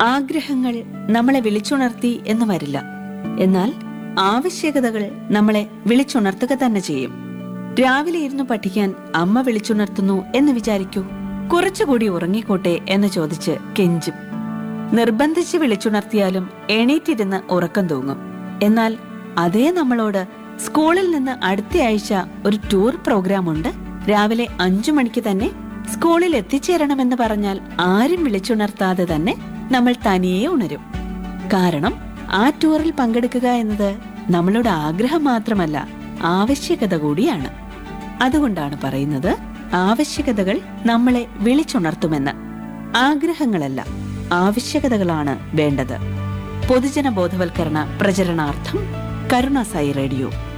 ആഗ്രഹങ്ങൾ നമ്മളെ വിളിച്ചുണർത്തി എന്ന് വരില്ല എന്നാൽ ആവശ്യകതകൾ നമ്മളെ വിളിച്ചുണർത്തുക തന്നെ ചെയ്യും രാവിലെ ഇരുന്ന് പഠിക്കാൻ അമ്മ വിളിച്ചുണർത്തുന്നു എന്ന് വിചാരിക്കൂ കുറച്ചുകൂടി ഉറങ്ങിക്കോട്ടെ എന്ന് ചോദിച്ച് കെഞ്ചും നിർബന്ധിച്ച് വിളിച്ചുണർത്തിയാലും എണീറ്റിരുന്ന് ഉറക്കം തൂങ്ങും എന്നാൽ അതേ നമ്മളോട് സ്കൂളിൽ നിന്ന് അടുത്ത ആഴ്ച ഒരു ടൂർ പ്രോഗ്രാം ഉണ്ട് രാവിലെ അഞ്ചു മണിക്ക് തന്നെ സ്കൂളിൽ എത്തിച്ചേരണമെന്ന് പറഞ്ഞാൽ ആരും വിളിച്ചുണർത്താതെ തന്നെ നമ്മൾ തനിയെ ഉണരും കാരണം ആ ടൂറിൽ പങ്കെടുക്കുക എന്നത് നമ്മളുടെ ആഗ്രഹം മാത്രമല്ല ആവശ്യകത കൂടിയാണ് അതുകൊണ്ടാണ് പറയുന്നത് ആവശ്യകതകൾ നമ്മളെ വിളിച്ചുണർത്തുമെന്ന് ആഗ്രഹങ്ങളല്ല ആവശ്യകതകളാണ് വേണ്ടത് പൊതുജന ബോധവൽക്കരണ പ്രചരണാർത്ഥം കരുണ സായി റേഡിയോ